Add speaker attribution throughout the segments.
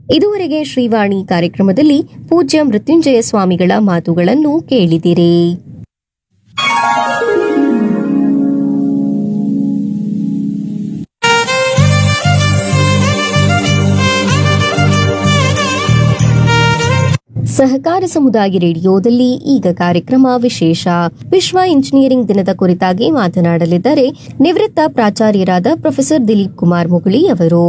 Speaker 1: ಇದುವರೆಗೆ ಶ್ರೀವಾಣಿ ಕಾರ್ಯಕ್ರಮದಲ್ಲಿ ಪೂಜ್ಯ ಮೃತ್ಯುಂಜಯ ಸ್ವಾಮಿಗಳ ಮಾತುಗಳನ್ನು ಕೇಳಿದಿರಿ ಸಹಕಾರ ಸಮುದಾಯ ರೇಡಿಯೋದಲ್ಲಿ ಈಗ ಕಾರ್ಯಕ್ರಮ ವಿಶೇಷ ವಿಶ್ವ ಇಂಜಿನಿಯರಿಂಗ್ ದಿನದ ಕುರಿತಾಗಿ ಮಾತನಾಡಲಿದ್ದಾರೆ ನಿವೃತ್ತ ಪ್ರಾಚಾರ್ಯರಾದ ಪ್ರೊಫೆಸರ್ ದಿಲೀಪ್ ಕುಮಾರ್ ಮುಗುಳಿ ಅವರು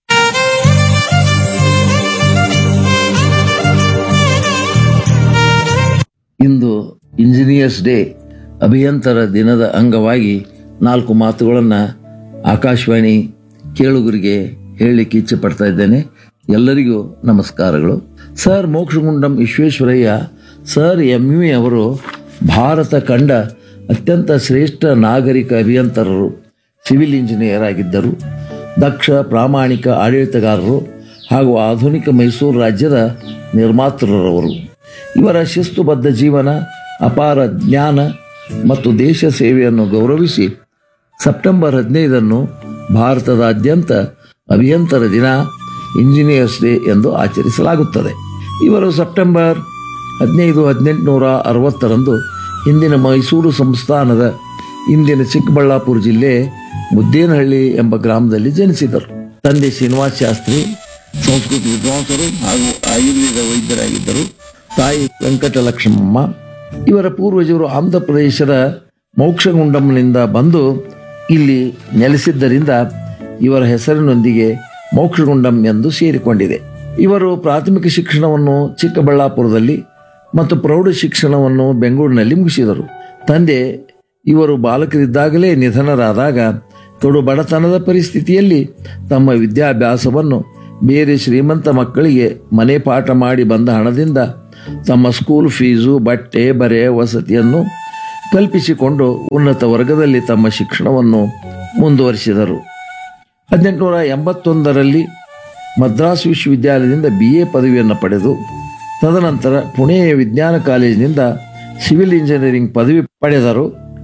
Speaker 2: ಇಂದು ಇಂಜಿನಿಯರ್ಸ್ ಡೇ ಅಭಿಯಂತರ ದಿನದ ಅಂಗವಾಗಿ ನಾಲ್ಕು ಮಾತುಗಳನ್ನು ಆಕಾಶವಾಣಿ ಕೇಳುಗರಿಗೆ ಹೇಳಲಿಕ್ಕೆ ಇಚ್ಛೆ ಪಡ್ತಾ ಇದ್ದೇನೆ ಎಲ್ಲರಿಗೂ ನಮಸ್ಕಾರಗಳು sir Mokshagundam Visvesvaraya sir M ಯು ಅವರು ಭಾರತ ಕಂಡ ಅತ್ಯಂತ ಶ್ರೇಷ್ಠ ನಾಗರಿಕ ಅಭಿಯಂತರರು ಸಿವಿಲ್ ಇಂಜಿನಿಯರ್ ಆಗಿದ್ದರು ದಕ್ಷ ಪ್ರಾಮಾಣಿಕ ಆಡಳಿತಗಾರರು ಹಾಗೂ ಆಧುನಿಕ ಮೈಸೂರು ರಾಜ್ಯದ ನಿರ್ಮಾತೃರವರು ಇವರ ಶಿಸ್ತುಬದ್ಧ ಜೀವನ ಅಪಾರ ಜ್ಞಾನ ಮತ್ತು ದೇಶ ಸೇವೆಯನ್ನು ಗೌರವಿಸಿ ಸೆಪ್ಟೆಂಬರ್ ಹದಿನೈದನ್ನು ಭಾರತದಾದ್ಯಂತ ಅಭಿಯಂತರ ದಿನ ಇಂಜಿನಿಯರ್ಸ್ ಡೇ ಎಂದು ಆಚರಿಸಲಾಗುತ್ತದೆ ಇವರು ಸೆಪ್ಟೆಂಬರ್ ಹದಿನೈದು ಹದಿನೆಂಟುನೂರ ಅರವತ್ತರಂದು ಹಿಂದಿನ ಮೈಸೂರು ಸಂಸ್ಥಾನದ ಇಂದಿನ ಚಿಕ್ಕಬಳ್ಳಾಪುರ ಜಿಲ್ಲೆ ಮುದ್ದೇನಹಳ್ಳಿ ಎಂಬ ಗ್ರಾಮದಲ್ಲಿ ಜನಿಸಿದರು ತಂದೆ ಶ್ರೀನಿವಾಸ ಶಾಸ್ತ್ರಿ ಸಂಸ್ಕೃತ ವಿದ್ವಾಂಸರು ಹಾಗೂ ಆಯುರ್ವೇದ ವೈದ್ಯರಾಗಿದ್ದರು ತಾಯಿ ವೆಂಕಟಲಕ್ಷ್ಮಮ್ಮ ಇವರ ಪೂರ್ವಜರು ಆಂಧ್ರ ಪ್ರದೇಶದ ಮೋಕ್ಷಗುಂಡಂನಿಂದ ಬಂದು ಇಲ್ಲಿ ನೆಲೆಸಿದ್ದರಿಂದ ಇವರ ಹೆಸರಿನೊಂದಿಗೆ ಮೋಕ್ಷಗುಂಡಂ ಎಂದು ಸೇರಿಕೊಂಡಿದೆ ಇವರು ಪ್ರಾಥಮಿಕ ಶಿಕ್ಷಣವನ್ನು ಚಿಕ್ಕಬಳ್ಳಾಪುರದಲ್ಲಿ ಮತ್ತು ಪ್ರೌಢ ಶಿಕ್ಷಣವನ್ನು ಬೆಂಗಳೂರಿನಲ್ಲಿ ಮುಗಿಸಿದರು ತಂದೆ ಇವರು ಬಾಲಕರಿದ್ದಾಗಲೇ ನಿಧನರಾದಾಗ ಕಡು ಬಡತನದ ಪರಿಸ್ಥಿತಿಯಲ್ಲಿ ತಮ್ಮ ವಿದ್ಯಾಭ್ಯಾಸವನ್ನು ಬೇರೆ ಶ್ರೀಮಂತ ಮಕ್ಕಳಿಗೆ ಮನೆ ಪಾಠ ಮಾಡಿ ಬಂದ ಹಣದಿಂದ ತಮ್ಮ ಸ್ಕೂಲ್ ಫೀಸು ಬಟ್ಟೆ ಬರೆ ವಸತಿಯನ್ನು ಕಲ್ಪಿಸಿಕೊಂಡು ಉನ್ನತ ವರ್ಗದಲ್ಲಿ ತಮ್ಮ ಶಿಕ್ಷಣವನ್ನು ಮುಂದುವರಿಸಿದರು ಹದಿನೆಂಟುನೂರ ಎಂಬತ್ತೊಂದರಲ್ಲಿ ಮದ್ರಾಸ್ ವಿಶ್ವವಿದ್ಯಾಲಯದಿಂದ ಬಿ ಎ ಪದವಿಯನ್ನು ಪಡೆದು ತದನಂತರ ಪುಣೆಯ ವಿಜ್ಞಾನ ಕಾಲೇಜಿನಿಂದ ಸಿವಿಲ್ ಇಂಜಿನಿಯರಿಂಗ್ ಪದವಿ ಪಡೆದರು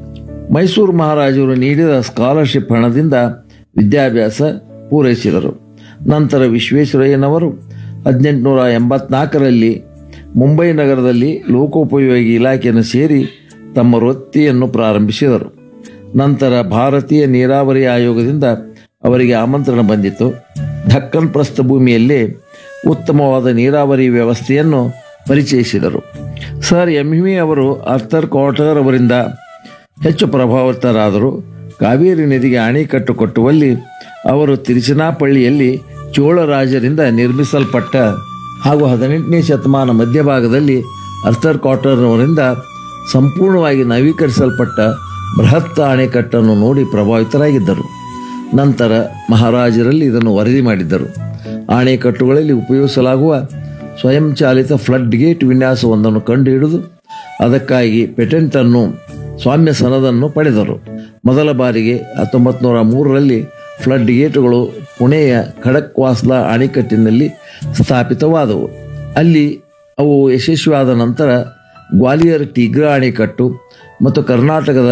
Speaker 2: ಮೈಸೂರು ಮಹಾರಾಜರು ನೀಡಿದ ಸ್ಕಾಲರ್ಶಿಪ್ ಹಣದಿಂದ ವಿದ್ಯಾಭ್ಯಾಸ ಪೂರೈಸಿದರು ನಂತರ ವಿಶ್ವೇಶ್ವರಯ್ಯನವರು ಹದಿನೆಂಟುನೂರ ಎಂಬತ್ನಾಲ್ಕರಲ್ಲಿ ಮುಂಬೈ ನಗರದಲ್ಲಿ ಲೋಕೋಪಯೋಗಿ ಇಲಾಖೆಯನ್ನು ಸೇರಿ ತಮ್ಮ ವೃತ್ತಿಯನ್ನು ಪ್ರಾರಂಭಿಸಿದರು ನಂತರ ಭಾರತೀಯ ನೀರಾವರಿ ಆಯೋಗದಿಂದ ಅವರಿಗೆ ಆಮಂತ್ರಣ ಬಂದಿತು ಢಕ್ಕನ್ ಪ್ರಸ್ಥಭೂಮಿಯಲ್ಲಿ ಉತ್ತಮವಾದ ನೀರಾವರಿ ವ್ಯವಸ್ಥೆಯನ್ನು ಪರಿಚಯಿಸಿದರು ಸರ್ ಎಂ ವಿ ಅವರು ಅರ್ಥರ್ ಕ್ವಾರ್ಟರ್ ಅವರಿಂದ ಹೆಚ್ಚು ಪ್ರಭಾವಿತರಾದರು ಕಾವೇರಿ ನದಿಗೆ ಅಣೆಕಟ್ಟು ಕಟ್ಟುವಲ್ಲಿ ಅವರು ತಿರುಚನಾಪಳ್ಳಿಯಲ್ಲಿ ಚೋಳರಾಜರಿಂದ ನಿರ್ಮಿಸಲ್ಪಟ್ಟ ಹಾಗೂ ಹದಿನೆಂಟನೇ ಶತಮಾನ ಮಧ್ಯಭಾಗದಲ್ಲಿ ಅರ್ಥರ್ ಕ್ವಾರ್ಟರ್ನವರಿಂದ ಸಂಪೂರ್ಣವಾಗಿ ನವೀಕರಿಸಲ್ಪಟ್ಟ ಬೃಹತ್ ಅಣೆಕಟ್ಟನ್ನು ನೋಡಿ ಪ್ರಭಾವಿತರಾಗಿದ್ದರು ನಂತರ ಮಹಾರಾಜರಲ್ಲಿ ಇದನ್ನು ವರದಿ ಮಾಡಿದ್ದರು ಅಣೆಕಟ್ಟುಗಳಲ್ಲಿ ಉಪಯೋಗಿಸಲಾಗುವ ಸ್ವಯಂಚಾಲಿತ ಫ್ಲಡ್ ಗೇಟ್ ವಿನ್ಯಾಸವೊಂದನ್ನು ಕಂಡುಹಿಡಿದು ಅದಕ್ಕಾಗಿ ಪೇಟೆಂಟನ್ನು ಸ್ವಾಮ್ಯ ಸನದನ್ನು ಪಡೆದರು ಮೊದಲ ಬಾರಿಗೆ ಹತ್ತೊಂಬತ್ತು ನೂರ ಮೂರರಲ್ಲಿ ಫ್ಲಡ್ ಗೇಟುಗಳು ಪುಣೆಯ ಖಡಕ್ವಾಸ್ಲಾ ಅಣೆಕಟ್ಟಿನಲ್ಲಿ ಸ್ಥಾಪಿತವಾದವು ಅಲ್ಲಿ ಅವು ಯಶಸ್ವಿಯಾದ ನಂತರ ಗ್ವಾಲಿಯರ್ ಟಿಗ್ರಾ ಅಣೆಕಟ್ಟು ಮತ್ತು ಕರ್ನಾಟಕದ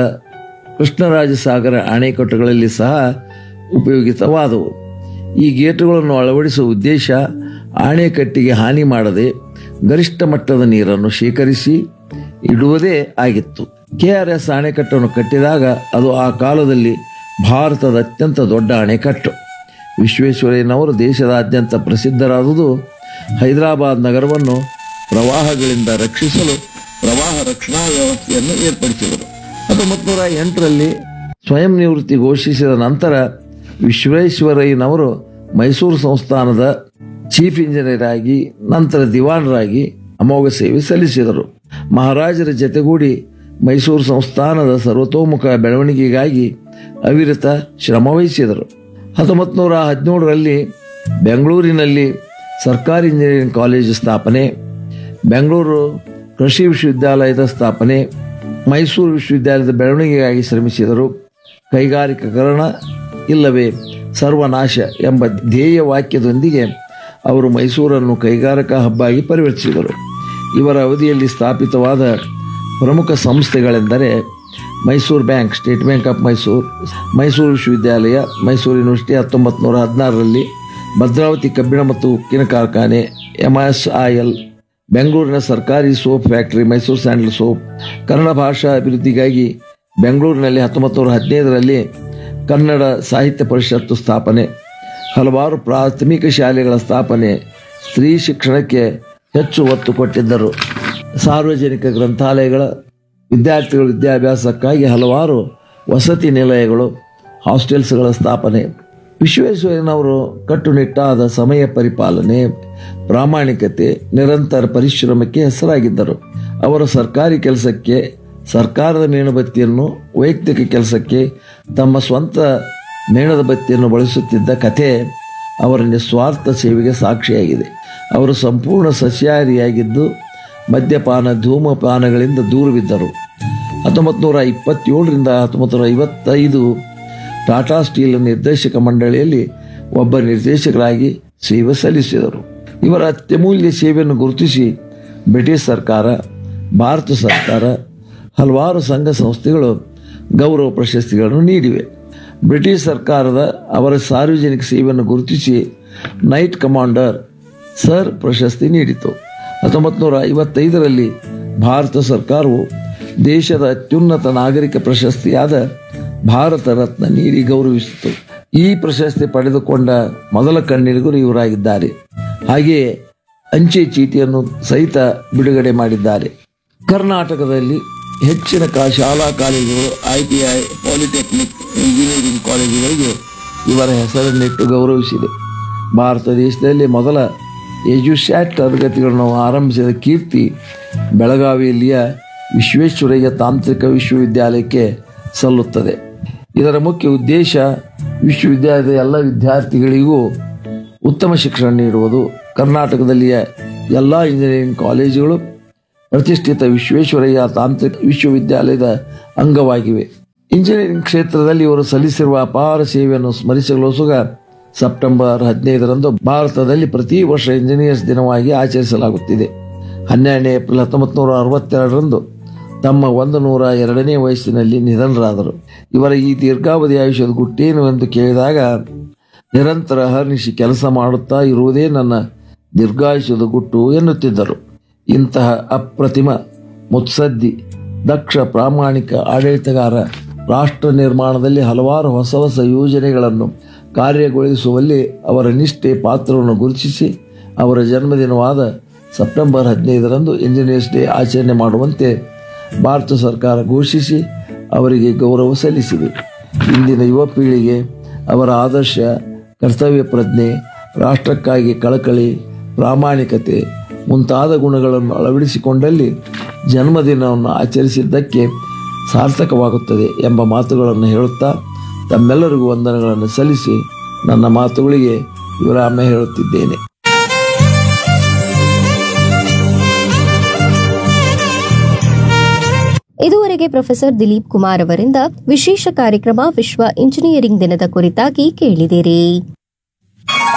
Speaker 2: ಕೃಷ್ಣರಾಜಸಾಗರ ಅಣೆಕಟ್ಟುಗಳಲ್ಲಿ ಸಹ ಉಪಯೋಗಿತವಾದವು ಈ ಗೇಟುಗಳನ್ನು ಅಳವಡಿಸುವ ಉದ್ದೇಶ ಅಣೆಕಟ್ಟಿಗೆ ಹಾನಿ ಮಾಡದೆ ಗರಿಷ್ಠ ಮಟ್ಟದ ನೀರನ್ನು ಶೇಖರಿಸಿ ಇಡುವುದೇ ಆಗಿತ್ತು ಕೆಆರ್ಎಸ್ ಅಣೆಕಟ್ಟನ್ನು ಕಟ್ಟಿದಾಗ ಅದು ಆ ಕಾಲದಲ್ಲಿ ಭಾರತದ ಅತ್ಯಂತ ದೊಡ್ಡ ಅಣೆಕಟ್ಟು ವಿಶ್ವೇಶ್ವರಯ್ಯನವರು ದೇಶದಾದ್ಯಂತ ಪ್ರಸಿದ್ಧರಾದುದು ಹೈದರಾಬಾದ್ ನಗರವನ್ನು ಪ್ರವಾಹಗಳಿಂದ ರಕ್ಷಿಸಲು ಪ್ರವಾಹ ರಕ್ಷಣಾ ವ್ಯವಸ್ಥೆಯನ್ನು ಏರ್ಪಡಿಸಿದರು ಹತ್ತೊಂಬತ್ತು ನೂರ ಎಂಟರಲ್ಲಿ ಸ್ವಯಂ ನಿವೃತ್ತಿ ಘೋಷಿಸಿದ ನಂತರ ವಿಶ್ವೇಶ್ವರಯ್ಯನವರು ಮೈಸೂರು ಸಂಸ್ಥಾನದ ಚೀಫ್ ಇಂಜಿನಿಯರ್ ಆಗಿ ನಂತರ ದಿವಾನರಾಗಿ ಅಮೋಘ ಸೇವೆ ಸಲ್ಲಿಸಿದರು ಮಹಾರಾಜರ ಜತೆಗೂಡಿ ಮೈಸೂರು ಸಂಸ್ಥಾನದ ಸರ್ವತೋಮುಖ ಬೆಳವಣಿಗೆಗಾಗಿ ಅವಿರತ ಶ್ರಮವಹಿಸಿದರು ಹತ್ತೊಂಬತ್ತು ನೂರ ಹದಿನೇಳರಲ್ಲಿ ಬೆಂಗಳೂರಿನಲ್ಲಿ ಸರ್ಕಾರಿ ಇಂಜಿನಿಯರಿಂಗ್ ಕಾಲೇಜು ಸ್ಥಾಪನೆ ಬೆಂಗಳೂರು ಕೃಷಿ ವಿಶ್ವವಿದ್ಯಾಲಯದ ಸ್ಥಾಪನೆ ಮೈಸೂರು ವಿಶ್ವವಿದ್ಯಾಲಯದ ಬೆಳವಣಿಗೆಗಾಗಿ ಶ್ರಮಿಸಿದರು ಕೈಗಾರಿಕೀಕರಣ ಇಲ್ಲವೇ ಸರ್ವನಾಶ ಎಂಬ ಧ್ಯೇಯ ವಾಕ್ಯದೊಂದಿಗೆ ಅವರು ಮೈಸೂರನ್ನು ಕೈಗಾರಿಕಾ ಹಬ್ಬಾಗಿ ಪರಿವರ್ತಿಸಿದರು ಇವರ ಅವಧಿಯಲ್ಲಿ ಸ್ಥಾಪಿತವಾದ ಪ್ರಮುಖ ಸಂಸ್ಥೆಗಳೆಂದರೆ Mysuru Bank State Bank of Mysuru Mysuru ವಿಶ್ವವಿದ್ಯಾಲಯ ಮೈಸೂರು ಯೂನಿವರ್ಸಿಟಿ ಹತ್ತೊಂಬತ್ತು ನೂರ ಹದಿನಾರರಲ್ಲಿ ಭದ್ರಾವತಿ ಕಬ್ಬಿಣ ಮತ್ತು ಉಕ್ಕಿನ ಕಾರ್ಖಾನೆ ಎಂಎಸ್ಐಎಲ್ ಬೆಂಗಳೂರಿನ ಸರ್ಕಾರಿ soap factory Mysuru sandal soap Kannada ಭಾಷಾ ಅಭಿವೃದ್ಧಿಗಾಗಿ ಬೆಂಗಳೂರಿನಲ್ಲಿ ಹತ್ತೊಂಬತ್ತು ನೂರ ಹದಿನೈದರಲ್ಲಿ ಕನ್ನಡ ಸಾಹಿತ್ಯ ಪರಿಷತ್ತು ಸ್ಥಾಪನೆ ಹಲವಾರು ಪ್ರಾಥಮಿಕ ಶಾಲೆಗಳ ಸ್ಥಾಪನೆ ಸ್ತ್ರೀ ಶಿಕ್ಷಣಕ್ಕೆ ಹೆಚ್ಚು ಒತ್ತು ಕೊಟ್ಟಿದ್ದರು ಸಾರ್ವಜನಿಕ ಗ್ರಂಥಾಲಯಗಳ ವಿದ್ಯಾರ್ಥಿಗಳ ವಿದ್ಯಾಭ್ಯಾಸಕ್ಕಾಗಿ ಹಲವಾರು ವಸತಿ ನಿಲಯಗಳು ಹಾಸ್ಟೆಲ್ಸ್ಗಳ ಸ್ಥಾಪನೆ ವಿಶ್ವೇಶ್ವರಯ್ಯನವರು ಕಟ್ಟುನಿಟ್ಟಾದ ಸಮಯ ಪರಿಪಾಲನೆ ಪ್ರಾಮಾಣಿಕತೆ ನಿರಂತರ ಪರಿಶ್ರಮಕ್ಕೆ ಹೆಸರಾಗಿದ್ದರು ಅವರು ಸರ್ಕಾರಿ ಕೆಲಸಕ್ಕೆ ಸರ್ಕಾರದ ಮೇಣಬತ್ತಿಯನ್ನು ವೈಯಕ್ತಿಕ ಕೆಲಸಕ್ಕೆ ತಮ್ಮ ಸ್ವಂತ ಮೇಣದ ಬತ್ತಿಯನ್ನು ಬಳಸುತ್ತಿದ್ದ ಕಥೆ ಅವರ ನಿಸ್ವಾರ್ಥ ಸೇವೆಗೆ ಸಾಕ್ಷಿಯಾಗಿದೆ ಅವರು ಸಂಪೂರ್ಣ ಸಸ್ಯಾಹಾರಿಯಾಗಿದ್ದು ಮದ್ಯಪಾನ ಧೂಮಪಾನಗಳಿಂದ ದೂರವಿದ್ದರು ಹತ್ತೊಂಬತ್ತು ನೂರ ಇಪ್ಪತ್ತೇಳರಿಂದ ಹತ್ತೊಂಬತ್ತು ನೂರ ಐವತ್ತೈದು ಟಾಟಾ ಸ್ಟೀಲ್ ನಿರ್ದೇಶಕ ಮಂಡಳಿಯಲ್ಲಿ ಒಬ್ಬ ನಿರ್ದೇಶಕರಾಗಿ ಸೇವೆ ಸಲ್ಲಿಸಿದರು ಇವರ ಅತ್ಯಮೂಲ್ಯ ಸೇವೆಯನ್ನು ಗುರುತಿಸಿ ಬ್ರಿಟಿಷ್ ಸರ್ಕಾರ ಭಾರತ ಸರ್ಕಾರ ಹಲವಾರು ಸಂಘ ಸಂಸ್ಥೆಗಳು ಗೌರವ ಪ್ರಶಸ್ತಿಗಳನ್ನು ನೀಡಿವೆ ಬ್ರಿಟಿಷ್ ಸರ್ಕಾರದ ಅವರ ಸಾರ್ವಜನಿಕ ಸೇವೆಯನ್ನು ಗುರುತಿಸಿ ನೈಟ್ ಕಮಾಂಡರ್ ಸರ್ ಪ್ರಶಸ್ತಿ ನೀಡಿತು ಹತ್ತೊಂಬತ್ತು ನೂರ ಐವತ್ತೈದರಲ್ಲಿ ಭಾರತ ಸರ್ಕಾರವು ದೇಶದ ಅತ್ಯುನ್ನತ ನಾಗರಿಕ ಪ್ರಶಸ್ತಿಯಾದ ಭಾರತ ರತ್ನ ನೀಡಿ ಗೌರವಿಸಿತು ಈ ಪ್ರಶಸ್ತಿ ಪಡೆದುಕೊಂಡ ಮೊದಲ ಕಣ್ಣಿರಿಗರು ಇವರಾಗಿದ್ದಾರೆ ಹಾಗೆಯೇ ಅಂಚೆ ಚೀಟಿಯನ್ನು ಸಹಿತ ಬಿಡುಗಡೆ ಮಾಡಿದ್ದಾರೆ ಕರ್ನಾಟಕದಲ್ಲಿ ಹೆಚ್ಚಿನ ಕಾ ಶಾಲಾ ಕಾಲೇಜುಗಳು I T I polytechnic engineering ಕಾಲೇಜುಗಳಿಗೆ ಇವರ ಹೆಸರನ್ನಿಟ್ಟು ಗೌರವಿಸಿದೆ ಭಾರತ ದೇಶದಲ್ಲಿ ಮೊದಲ ಎಜುಸ್ಯಾಟ್ ತರಗತಿಗಳನ್ನು ಆರಂಭಿಸಿದ ಕೀರ್ತಿ ಬೆಳಗಾವಿಯಲ್ಲಿಯ ವಿಶ್ವೇಶ್ವರಯ್ಯ ತಾಂತ್ರಿಕ ವಿಶ್ವವಿದ್ಯಾಲಯಕ್ಕೆ ಸಲ್ಲುತ್ತದೆ ಇದರ ಮುಖ್ಯ ಉದ್ದೇಶ ವಿಶ್ವವಿದ್ಯಾಲಯದ ಎಲ್ಲ ವಿದ್ಯಾರ್ಥಿಗಳಿಗೂ ಉತ್ತಮ ಶಿಕ್ಷಣ ನೀಡುವುದು ಕರ್ನಾಟಕದಲ್ಲಿಯ ಎಲ್ಲ ಇಂಜಿನಿಯರಿಂಗ್ ಕಾಲೇಜುಗಳು ಪ್ರತಿಷ್ಠಿತ ವಿಶ್ವೇಶ್ವರಯ್ಯ ತಾಂತ್ರಿಕ ವಿಶ್ವವಿದ್ಯಾಲಯದ ಅಂಗವಾಗಿವೆ ಇಂಜಿನಿಯರಿಂಗ್ ಕ್ಷೇತ್ರದಲ್ಲಿ ಇವರು ಸಲ್ಲಿಸಿರುವ ಅಪಾರ ಸೇವೆಯನ್ನು ಸ್ಮರಿಸಲೋಸುಗ ಸೆಪ್ಟೆಂಬರ್ ಹದಿನೈದರಂದು ಭಾರತದಲ್ಲಿ ಪ್ರತಿ ವರ್ಷ ಇಂಜಿನಿಯರ್ಸ್ ದಿನವಾಗಿ ಆಚರಿಸಲಾಗುತ್ತಿದೆ ಹನ್ನೆರಡನೇ ಏಪ್ರಿಲ್ ಹತ್ತೊಂಬತ್ತು ನೂರ ಅರವತ್ತೆರಡರಂದು ತಮ್ಮ ಒಂದು ನೂರ ಎರಡನೇ ವಯಸ್ಸಿನಲ್ಲಿ ನಿಧನರಾದರು ಇವರ ಈ ದೀರ್ಘಾವಧಿ ಆಯುಷ್ಯದ ಗುಟ್ಟೇನು ಎಂದು ಕೇಳಿದಾಗ ನಿರಂತರ ಹರ್ನಿಶಿ ಕೆಲಸ ಮಾಡುತ್ತಾ ಇರುವುದೇ ನನ್ನ ದೀರ್ಘಾಯುಷ್ಯದ ಗುಟ್ಟು ಎನ್ನುತ್ತಿದ್ದರು ಇಂತಹ ಅಪ್ರತಿಮ ಮುತ್ಸದ್ದಿ ದಕ್ಷ ಪ್ರಾಮಾಣಿಕ ಆಡಳಿತಗಾರ ರಾಷ್ಟ್ರ ನಿರ್ಮಾಣದಲ್ಲಿ ಹಲವಾರು ಹೊಸ ಹೊಸ ಯೋಜನೆಗಳನ್ನು ಕಾರ್ಯಗೊಳಿಸುವಲ್ಲಿ ಅವರ ನಿಷ್ಠೆ ಪಾತ್ರವನ್ನು ಗುರುತಿಸಿ ಅವರ ಜನ್ಮದಿನವಾದ ಸೆಪ್ಟೆಂಬರ್ ಹದಿನೈದರಂದು ಇಂಜಿನಿಯರ್ಸ್ ಡೇ ಆಚರಣೆ ಮಾಡುವಂತೆ ಭಾರತ ಸರ್ಕಾರ ಘೋಷಿಸಿ ಅವರಿಗೆ ಗೌರವ ಸಲ್ಲಿಸಿದೆ ಇಂದಿನ ಯುವ ಪೀಳಿಗೆ ಅವರ ಆದರ್ಶ ಕರ್ತವ್ಯ ಪ್ರಜ್ಞೆ ರಾಷ್ಟ್ರಕ್ಕಾಗಿ ಕಳಕಳಿ ಪ್ರಾಮಾಣಿಕತೆ ಮುಂತಾದ ಗುಣಗಳನ್ನು ಅಳವಡಿಸಿಕೊಂಡಲ್ಲಿ ಜನ್ಮದಿನವನ್ನು ಆಚರಿಸಿದ್ದಕ್ಕೆ ಸಾರ್ಥಕವಾಗುತ್ತದೆ ಎಂಬ ಮಾತುಗಳನ್ನು ಹೇಳುತ್ತಾ ತಮ್ಮೆಲ್ಲರಿಗೂ ವಂದನೆಗಳನ್ನು ಸಲ್ಲಿಸಿ ನನ್ನ ಮಾತುಗಳಿಗೆ ವಿರಾಮ ಹೇಳುತ್ತಿದ್ದೇನೆ
Speaker 1: ಇದುವರೆಗೆ ಪ್ರೊಫೆಸರ್ ದಿಲೀಪ್ ಕುಮಾರ್ ಅವರಿಂದ ವಿಶೇಷ ಕಾರ್ಯಕ್ರಮ ವಿಶ್ವ ಇಂಜಿನಿಯರಿಂಗ್ ದಿನದ ಕುರಿತಾಗಿ ಕೇಳಿದಿರಿ